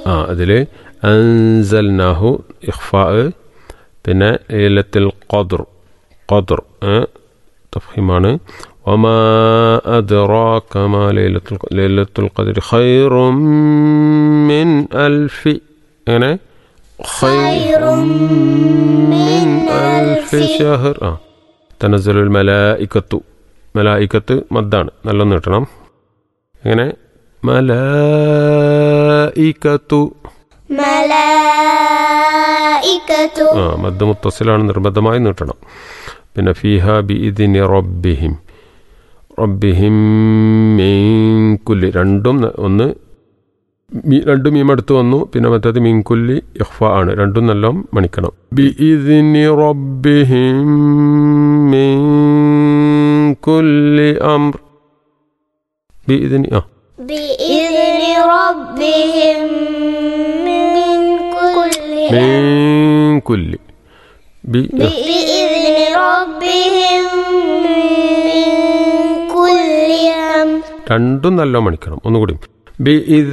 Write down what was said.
ആ അതിൽ അൻസൽനാഹു ഇഖ്ഫാ പിന്നെ ലൈലത്തുൽ ഖദ്ർ ഖദ്ർ തഫീമാണ് وما أدراك ما ليلة الق- ليلة القدر خير من ألف يعني خير من ألف شهر آه تنزل الملائكة ملائكة മദ്ദാണ് നല്ലൊന്ന് കിട്ടണം എങ്ങനെ മലായിക്കത്തു മലായിക്കത്തു ആ മദ് മുത്തസിലാണ് നിർബന്ധമായി നീട്ടണം പിന്നെ ഫീഹ ബി ഇതിന് റബ്ബിഹിം റബ്ബിഹിം മീൻകുല്ലി രണ്ടും ന- ഒന്ന് മീ- രണ്ടും മീം അടുത്ത് വന്നു പിന്നെ മറ്റേത് മീൻകുല്ലി ഇഹ്ഫ ആണ് രണ്ടും നല്ല മണിക്കണം ബി ഇതിന് റബ്ബിഹിം മീൻകുല്ലി അംർ ബി ഇതിന് ആ بإذن ربهم من كل മീൻകുല്ലി ബി ആ. بإذن ربهم من كل أمر രണ്ടും നല്ല മണിക്കണം ഒന്നുകൂടി ബി